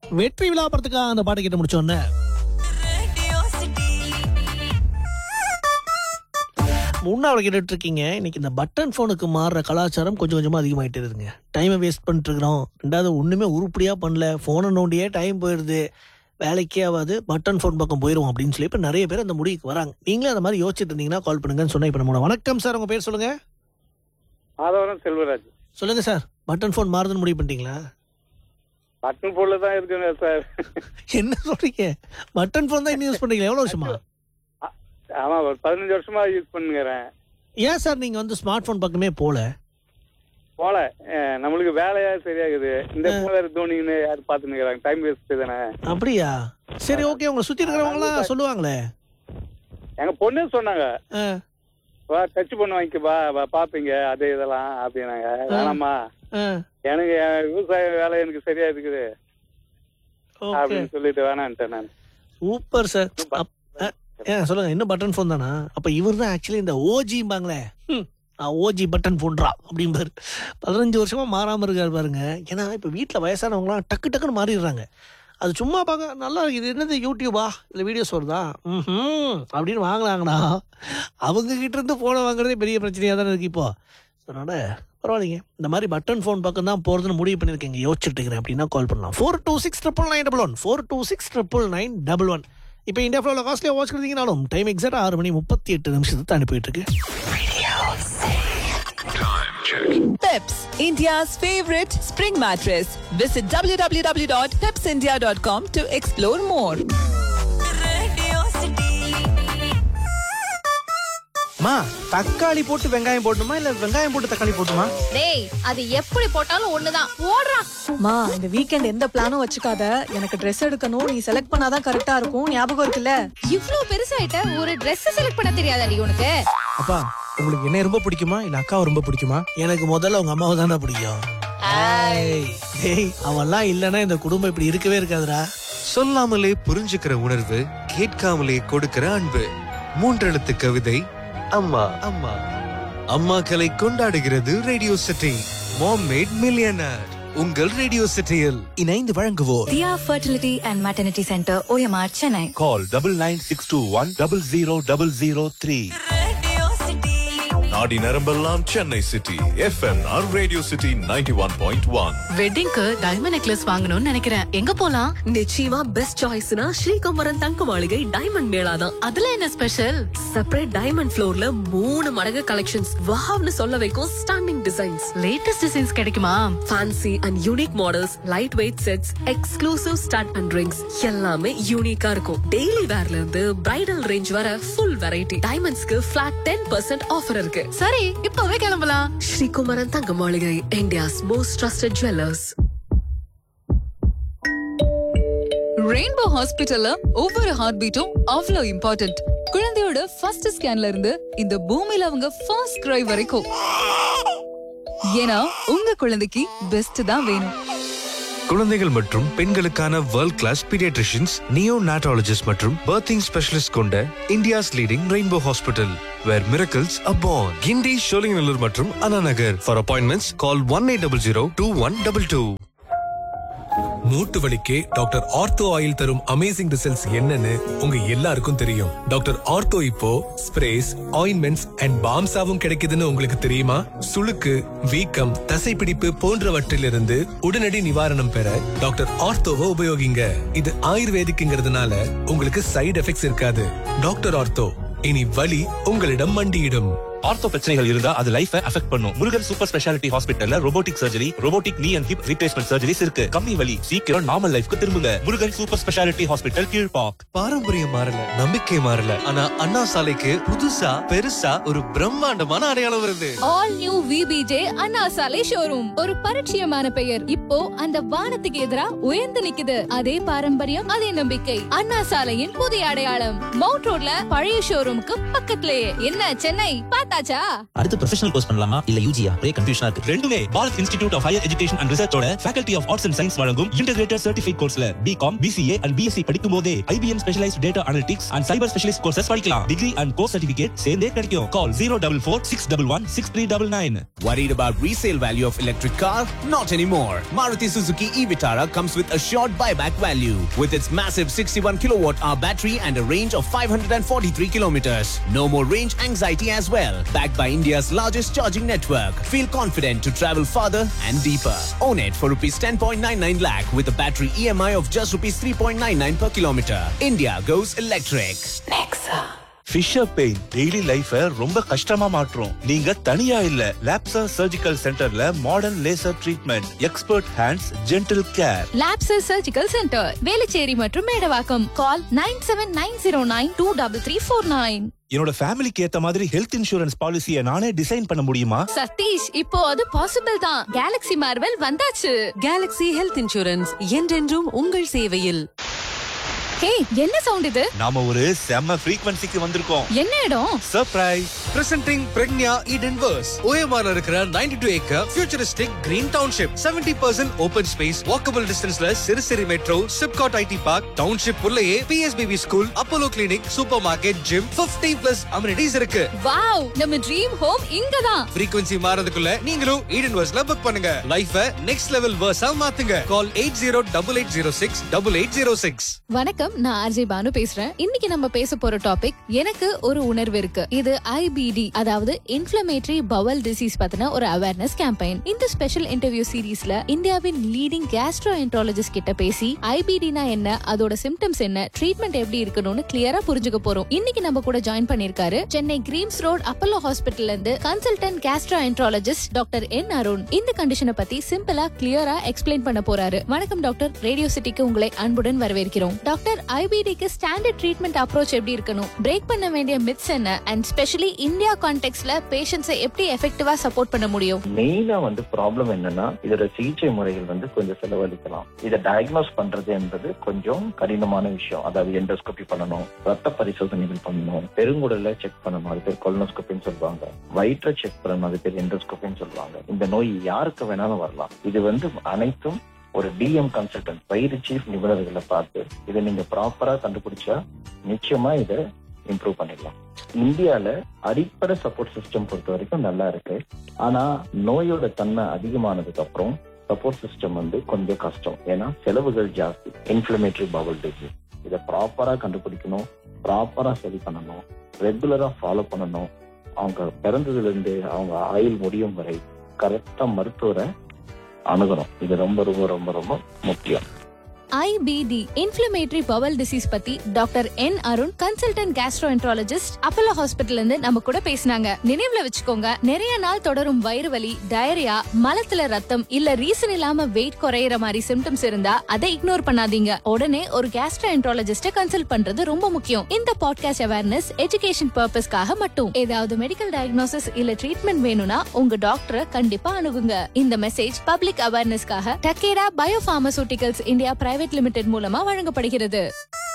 வெற்றி விழா படத்துக்காக அந்த பாட்டு கேட்டு முடிச்சோன்னே முன்னாள் கேட்டுட்டு இருக்கீங்க இன்னைக்கு இந்த பட்டன் ஃபோனுக்கு மாறுற கலாச்சாரம் கொஞ்சம் கொஞ்சமாக அதிகமாயிட்டு இருக்குங்க டைமை வேஸ்ட் பண்ணிட்டு இருக்கிறோம் ரெண்டாவது ஒன்றுமே உருப்படியாக பண்ணல ஃபோனை நோண்டியே டைம் போயிடுது வேலைக்கே ஆகாது பட்டன் ஃபோன் பக்கம் போயிடுவோம் அப்படின்னு சொல்லி இப்போ நிறைய பேர் அந்த முடிவுக்கு வராங்க நீங்களே அந்த மாதிரி யோசிச்சுட்டு இருந்தீங்கன்னா கால் பண்ணுங்கன்னு சொன்னா இப்போ நம்ம வணக்கம் சார் உங்கள் பேர் சொல்லுங்க மாதவரம் செல்வராஜ் சொல்லுங்க சார் பட்டன் ஃபோன் மாறுதுன்னு முடிவு பண்ணிட்டீங்களா பட்டன் போன்ல தான் இருக்குங்க சார் என்ன சொல்றீங்க பட்டன் ஃபோன் தான் இன்னும் யூஸ் பண்றீங்களா எவ்வளோ வருஷமா ஆமா ஒரு பதினஞ்சு வருஷமா யூஸ் பண்ணுங்கிறேன் ஏன் சார் நீங்கள் வந்து ஸ்மார்ட் ஃபோன் பக்கமே போல போல அஹ், நம்மளுக்கு வேலையா சரியாகுது இந்த போன் வேற தோனின்னு யாரு பாத்துனுக்குறாங்க டைம் வேஸ்ட் தானே அப்படியா சரி ஓகே உங்களை சுற்றி இருக்கிறவங்களாம் சொல்லுவாங்களே எங்க பொண்ணே சொன்னாங்க ஆ வா டச் பண்ண வாங்கிக்கப்பா வா, பாப்பீங்க அது இதெல்லாம் அப்படின்னாங்க வேணாமா ஆ எனக்கு என் விவசாய வேலை எனக்கு சரியா இருக்குது ஓகே அப்படின்னு சொல்லிட்டு வேணான்ட்டேன் நான் சூப்பர் சார் அப்- அ, ஏன் சொல்லுங்க இன்னும் பட்டன் ஃபோன் தானா அப்ப இவர் தான் ஆக்சுவலி இந்த ஓஜிம்பாங்களே ஓஜி பட்டன் ஃபோன்ரா அப்படிம்பாரு பதினஞ்சு வருஷமா மாறாம இருக்காரு பாருங்க ஏன்னா இப்ப வீட்டுல வயசானவங்களாம் டக்கு டக்குன்னு மாறிடுறாங்க அது சும்மா பார்க்க நல்லா இருக்கு இது என்னது யூடியூபா இல்லை வீடியோஸ் வருதா ம் அப்படின்னு வாங்கினாங்கன்னா அவங்க கிட்ட இருந்து ஃபோனை வாங்குறதே பெரிய பிரச்சனையாக தானே இருக்கு இப்போ அதனால பரவாயில்லைங்க இந்த மாதிரி பட்டன் ஃபோன் பக்கம் தான் போகிறதுன்னு முடிவு பண்ணியிருக்கீங்க யோசிச்சுட்டு இருக்கிறேன் அப்படின்னா கால் பண்ணலாம் four two six triple nine double one four two six triple nine double one இப்போ இந்தியா ஃப்ளோவில் காஸ்ட்லியாக வாட்ச் கொடுத்தீங்கனாலும் டைம் எக்ஸாக்ட் ஆறு மணி முப்பத்தி எட்டு நிமிஷத்தை தாண்டி போயிட்டு இருக்கு Peps, India's favorite spring mattress. Visit www.pepsindia.com to explore more. மா தக்காளி போட்டு வெங்காயம் போட்டுமா இல்ல வெங்காயம் போட்டு தக்காளி போட்டுமா டேய் அது எப்படி போட்டாலும் ஒண்ணுதான் ஓடுறா மா இந்த வீக்கெண்ட் எந்த பிளானும் வச்சுக்காத எனக்கு Dress எடுக்கணும் நீ செலக்ட் பண்ணாதான் கரெக்டா இருக்கும் ஞாபகம் இருக்குல்ல இவ்ளோ பெருசாயிட்ட ஒரு Dress செலக்ட் பண்ண தெரியாதாடி உனக்கு அப்பா உங்களுக்கு என்ன ரொம்ப பிடிக்குமா இல்ல அக்காவை ரொம்ப பிடிக்குமா எனக்கு முதல்ல உங்க அம்மாவை தானே பிடிக்கும் டேய் அவெல்லாம் இல்லைன்னா இந்த குடும்பம் இப்படி இருக்கவே இருக்காதுடா சொல்லாமலே புரிஞ்சுக்கிற உணர்வு கேட்காமலே கொடுக்கிற அன்பு மூன்றெழுத்து கவிதை அம்மா அம்மா அம்மாக்களை கொண்டாடுகிறது radio city mom made millionaire உங்கள் ரேடியோ சிட்டியில் இணைந்து வழங்குவோர் Dia Fertility and Maternity Center, OMR, Chennai. Call double nine six two one double zero double zero three. நாடி நரம்பெல்லாம் சென்னை சிட்டி எஃப்எம்ஆர் radio city ninety one point one வெட்டிங்க்கு diamond necklace வாங்கணும்னு நினைக்கிறேன் எங்க போலாம் நிச்சயமா பெஸ்ட் சாய்ஸ்னா ஸ்ரீகம்பரன் தங்க மாளிகை டைமண்ட் மேளா தான் அதுல என்ன ஸ்பெஷல் செப்பரேட் டைமண்ட் ஃப்ளோர்ல மூணு மடங்கு கலெக்ஷன்ஸ் வாவ்னு சொல்ல வைக்கும் ஸ்டாண்டிங் டிசைன்ஸ் லேட்டஸ்ட் டிசைன்ஸ் கிடைக்குமா fancy and unique models light weight sets exclusive start and rings எல்லாமே யூனிக்கா இருக்கும் டெய்லி வேர்ல இருந்து பிரைடல் ரேஞ்ச் வர ஃபுல் வெரைட்டி டைமண்ட்ஸ்க்கு ஃபிளாட் டென் பர்சன்ட் ஆஃபர் இருக்கு சரி இப்பவே கிளம்பலாம் Srikumaran Thanga Maaligai India's most trusted jewellers rainbow ஹாஸ்பிட்டல்ல ஒவ்வொரு ஹார்ட் பீட்டும் அவ்வளோ இம்பார்ட்டன்ட் குழந்தையோட ஃபர்ஸ்ட் ஸ்கேன்ல இருந்து இந்த பூமியில அவங்க ஃபர்ஸ்ட் கிரை வரைக்கும் ஏன்னா உங்க குழந்தைக்கு பெஸ்ட் தான் வேணும் குழந்தைகள் மற்றும் பெண்களுக்கான world class paediatricians neonatologist மற்றும் பர்த்திங் ஸ்பெஷலிஸ்ட் கொண்ட India's leading rainbow hospital where miracles happen Guindy Sholinganallur மற்றும் Anna Nagar for appointments call one eight double zero two one double two மூட்டு வலிக்கு டாக்டர் ஆர்த்தோ ஆயில் தரும் அமேசிங் ரிசல்ட்ஸ் என்னன்னு உங்க எல்லாருக்கும் தெரியும் டாக்டர் ஆர்த்தோ இப்போ ஸ்ப்ரேஸ் ஆயின்மெண்ட்ஸ் அண்ட் பாம்ஸாவும் கிடைக்குதுன்னு உங்களுக்கு தெரியுமா சுளுக்கு வீக்கம் தசைப்பிடிப்பு போன்றவற்றிலிருந்து உடனடி நிவாரணம் பெற டாக்டர் ஆர்த்தோவை உபயோகிங்க இது ஆயுர்வேதிக்குங்கிறதுனால உங்களுக்கு சைடு எஃபெக்ட்ஸ் இருக்காது டாக்டர் ஆர்த்தோ இனி வலி உங்களிடம் மண்டியிடும் ஆர்த்தோ பிரச்சனைகள் இருந்தா அது லைஃப அஃபெக்ட் பண்ணும் முருகன் சூப்பர் ஸ்பெஷாலிட்டி ஹாஸ்பிட்டல்ல robotic surgery robotic knee and hip replacement surgeries இருக்கு கம்மி வலி சீக்கிரம் நார்மல் லைஃப்க்கு திரும்புங்க Murugan super speciality hospital Kilpauk பாரம்பரியம் மாறல நம்பிக்கை மாறல ஆனா அண்ணா சாலைக்கு புதுசா பெருசா ஒரு பிரம்மாண்டமான அடையாளம் வருது ஆல் நியூ விபிஜே அண்ணா சாலை ஷோரூம் ஒரு பரிச்சயமான பெயர் இப்போ அந்த வானத்துக்கு எதிரா உயர்ந்து நிக்குது அதே பாரம்பரியம் அதே நம்பிக்கை அண்ணா சாலையின் புதிய அடையாளம் மவுண்ட் ரோட்ல பழைய ஷோரூமுக்கு பக்கத்திலேயே என்ன சென்னை பார்த்தா போட்டாச்சா அடுத்து ப்ரொஃபஷனல் கோர்ஸ் பண்ணலாமா இல்ல யூஜியா ஒரே கன்ஃபியூஷனா இருக்கு ரெண்டுமே Bharath institute of higher education and ரிசர்ச்சோட faculty of arts and science வழங்கும் இன்டகிரேட்டட் சர்டிஃபைட் கோர்ஸ்ல பிகாம் பிசிஏ அண்ட் பிஎஸ்சி படிக்கும் போதே IBM specialised data analytics and cyber specialist courses படிக்கலாம் டிகிரி அண்ட் கோர்ஸ் சர்டிஃபிகேட் சேர்ந்தே கிடைக்கும் call zero double four six double one six three double nine Worried about resale value of electric car? Not anymore. Maruti Suzuki e-Vitara comes with assured buyback value with its massive 61 kilowatt hour battery and a range of 543 kilometers. No more range anxiety as well. Backed by India's largest charging network. Feel confident to travel farther and deeper. Own it for rupees 10.99 lakh with a battery EMI of just rupees 3.99 per kilometer. India goes electric. Fissure pain daily லைஃப ரொம்ப கஷ்டமா மாற்றும் நீங்க தனியா இல்ல லாப்சா surgical சென்டர்ல modern laser treatment expert hands gentle care லாப்சர் சர்ஜிக்கல் சென்டர் வேலுச்சேரி மற்றும் Medavakkam call nine seven nine zero nine two double three four nine என்னோட ஃபேமிலிக்கு ஏத்த மாதிரி ஹெல்த் இன்சூரன்ஸ் பாலிசியை நானே டிசைன் பண்ண முடியுமா சதீஷ் இப்போ அது பாசிபிள் தான் கேலக்ஸி மார்வெல் வந்தாச்சு கேலக்ஸி ஹெல்த் இன்சூரன்ஸ் என்றென்றும் உங்கள் சேவையில் ஹே என்ன சவுண்ட் இது நாம ஒரு செம்ம ஃப்ரீக்வன்சிக்கு வந்திருக்கோம் என்ன இடம் surprise Presenting Pregnia Eden Verse. OMR ல இருக்கிற 92 acre futuristic green township. 70% open space, walkable distanceல சிறுசிறு metro, Sipcot IT park, township உள்ளேயே PSBB school, Apollo clinic, supermarket, gym, 50 plus amenities இருக்கு. வாவ் நம்ம ட்ரீம் ஹோம் இங்கதான் frequency மாறதுக்குள்ள நீங்களும் Eden Verse ல book பண்ணுங்க. லைஃப next level verse ஆ மாத்துங்க. Call 808806 8806. வணக்கம் நான் ஆர்ஜே பானு பேசுறேன் இன்னைக்கு நம்ம பேச போற டாபிக் எனக்கு ஒரு உணர்வு இருக்கு இது ஐபிடி அதாவது இன்ஃபிளமேட்டரி பவல் டிசீஸ் பத்தின ஒரு அவேர்னஸ் கேம்பெயின் இந்த ஸ்பெஷல் இன்டர்வியூ சீரீஸ்ல இந்தியாவின் லீடிங் கேஸ்ட்ரோ கிட்ட பேசி ஐபிடினா என்ன அதோட சிம்டம்ஸ் என்ன ட்ரீட்மெண்ட் எப்படி இருக்கணும்னு கிளியரா புரிஞ்சுக்க போறோம் இன்னைக்கு நம்ம கூட ஜாயின் பண்ணிருக்காரு சென்னை கிரீம்ஸ் ரோட் அப்பல்லோ ஹாஸ்பிட்டல்ல இருந்து consultant gastro doctor N Arun இந்த கண்டிஷனை பத்தி சிம்பிளா கிளியரா எக்ஸ்பிளைன் பண்ண போறாரு வணக்கம் டாக்டர் ரேடியோ சிட்டிக்கு உங்களை அன்புடன் வரவேற்கிறோம் டாக்டர் ஐபிடிக்கு ஸ்டாண்டர்ட் ட்ரீட்மெண்ட் அப்ரோச் எப்படி இருக்கணும் பிரேக் பண்ண வேண்டிய மித்ஸ் என்ன அண்ட் ஸ்பெஷலி இந்தியா கான்டெக்ட்ல பேஷண்ட்ஸை எப்படி எஃபெக்டிவா சப்போர்ட் பண்ண முடியும் மெயினா வந்து ப்ராப்ளம் என்னன்னா இதோட சிகிச்சை முறைகள் வந்து கொஞ்சம் செலவழிக்கலாம் இதை டயக்னோஸ் பண்றது என்பது கொஞ்சம் கடினமான விஷயம் அதாவது எண்டோஸ்கோபி பண்ணணும் ரத்த பரிசோதனைகள் பண்ணணும் பெருங்குடல செக் பண்ணணும் அது பேர் கொலனோஸ்கோபின்னு சொல்லுவாங்க வயிற்றை செக் பண்ணணும் அது பேர் எண்டோஸ்கோபின்னு சொல்லுவாங்க இந்த நோய் யாருக்கு வேணாலும் வரலாம் இது வந்து அனைத்தும் ஒரு டிஎம் கன்சல்டன்ட் வயிறு சீஃப் நிபுணர்களை பார்த்து இதை நீங்க ப்ராப்பரா கண்டுபிடிச்சா நிச்சயமா இதை இம்ப்ரூவ் பண்ணிடலாம் இந்தியால அடிப்படை சப்போர்ட் சிஸ்டம் பொறுத்த வரைக்கும் நல்லா இருக்கு ஆனா நோயோட தன்மை அதிகமானதுக்கு அப்புறம் சப்போர்ட் சிஸ்டம் வந்து கொஞ்சம் கஷ்டம் ஏன்னா செலவுகள் ஜாஸ்தி இன்ஃபிளமேட்டரி பவல் டிசீஸ் இதை ப்ராப்பரா கண்டுபிடிக்கணும் ப்ராப்பரா சரி பண்ணணும் ரெகுலரா ஃபாலோ பண்ணணும் அவங்க பிறந்ததுல இருந்து அவங்க ஆயுள் முடியும் வரை கரெக்டா மருத்துவரை அணுகணும் இது ரொம்ப ரொம்ப ரொம்ப ரொம்ப முக்கியம் ஐபிடி இன்ஃபிளமேட்டரி பவல் டிசீஸ் பத்தி doctor N Arun consultant gastroenterologist Apollo ஹாஸ்பிட்டல்ல இருந்து நம்ம கூட பேசினாங்க நினைவுல வச்சுக்கோங்க நிறைய நாள் தொடரும் வயிறு வலி டயரியா மலத்துல ரத்தம் இல்ல ரீசன் இல்லாம வெயிட் குறையிற மாதிரி சிம்டம்ஸ் இருந்தா அதை இக்னோர் பண்ணாதீங்க உடனே ஒரு கேஸ்ட்ரோஎன்ட்ராலஜிஸ்ட கன்சல்ட் பண்றது ரொம்ப முக்கியம் இந்த பாட்காஸ்ட் அவேர்னஸ் எஜுகேஷன் பர்பஸ்க்காக மட்டும் ஏதாவது மெடிக்கல் டயக்னோசிஸ் இல்ல ட்ரீட்மெண்ட் வேணும்னா உங்க டாக்டரை கண்டிப்பா அணுகுங்க இந்த மெசேஜ் பப்ளிக் அவேர்னஸ்க்காக Takeda bio India private limited மூலமா வழங்கப்படுகிறது